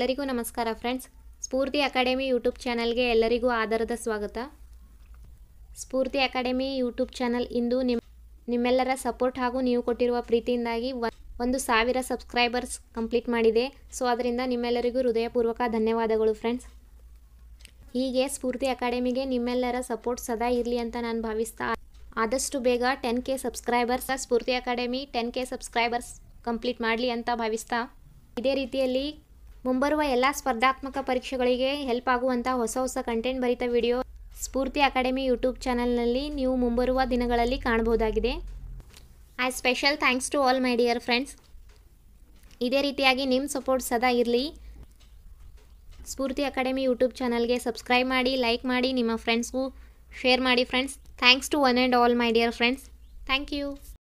ಎಲ್ಲರಿಗೂ ನಮಸ್ಕಾರ ಫ್ರೆಂಡ್ಸ್ ಸ್ಫೂರ್ತಿ academy YouTube ಚಾನಲ್ಗೆ ಎಲ್ಲರಿಗೂ ಆಧಾರದ ಸ್ವಾಗತ ಸ್ಫೂರ್ತಿ ಅಕಾಡೆಮಿ ಯೂಟ್ಯೂಬ್ ಚಾನಲ್ ಇಂದು ನಿಮ್ಮ ನಿಮ್ಮೆಲ್ಲರ ಸಪೋರ್ಟ್ ಹಾಗೂ ನೀವು ಕೊಟ್ಟಿರುವ ಪ್ರೀತಿಯಿಂದಾಗಿ ಒ- ಒಂದು ಸಾವಿರ ಸಬ್ಸ್ಕ್ರೈಬರ್ಸ್ ಕಂಪ್ಲೀಟ್ ಮಾಡಿದೆ ಸೊ ಅದರಿಂದ ನಿಮ್ಮೆಲ್ಲರಿಗೂ ಹೃದಯಪೂರ್ವಕ ಧನ್ಯವಾದಗಳು ಫ್ರೆಂಡ್ಸ್ ಹೀಗೆ ಸ್ಫೂರ್ತಿ ಅಕಾಡೆಮಿಗೆ ನಿಮ್ಮೆಲ್ಲರ ಸಪೋರ್ಟ್ ಸದಾ ಇರಲಿ ಅಂತ ನಾನು ಭಾವಿಸ್ತಾ ಆದಷ್ಟು ಬೇಗ ten K subscribers Spoorthi academy ten K subscribers complete ಮಾಡಲಿ ಅಂತ ಭಾವಿಸ್ತಾ ಇದೇ ರೀತಿಯಲ್ಲಿ ಮುಂಬರುವ ಎಲ್ಲ ಸ್ಪರ್ಧಾತ್ಮಕ ಪರೀಕ್ಷೆಗಳಿಗೆ ಹೆಲ್ಪ್ ಆಗುವಂಥ ಹೊಸ ಹೊಸ ಕಂಟೆಂಟ್ ಭರಿತ ವಿಡಿಯೋ ಸ್ಫೂರ್ತಿ ಅಕಾಡೆಮಿ ಯೂಟ್ಯೂಬ್ ಚಾನಲ್ನಲ್ಲಿ ನೀವು ಮುಂಬರುವ ದಿನಗಳಲ್ಲಿ ಕಾಣಬಹುದಾಗಿದೆ I special thanks to all my dear friends ಇದೇ ರೀತಿಯಾಗಿ ನಿಮ್ಮ ಸಪೋರ್ಟ್ ಸದಾ ಇರಲಿ ಸ್ಫೂರ್ತಿ ಅಕಾಡೆಮಿ ಯೂಟ್ಯೂಬ್ ಚಾನಲ್ಗೆ ಸಬ್ಸ್ಕ್ರೈಬ್ ಮಾಡಿ ಲೈಕ್ ಮಾಡಿ ನಿಮ್ಮ ಫ್ರೆಂಡ್ಸ್ಗೂ ಶೇರ್ ಮಾಡಿ friends thanks to one and all my dear friends thank you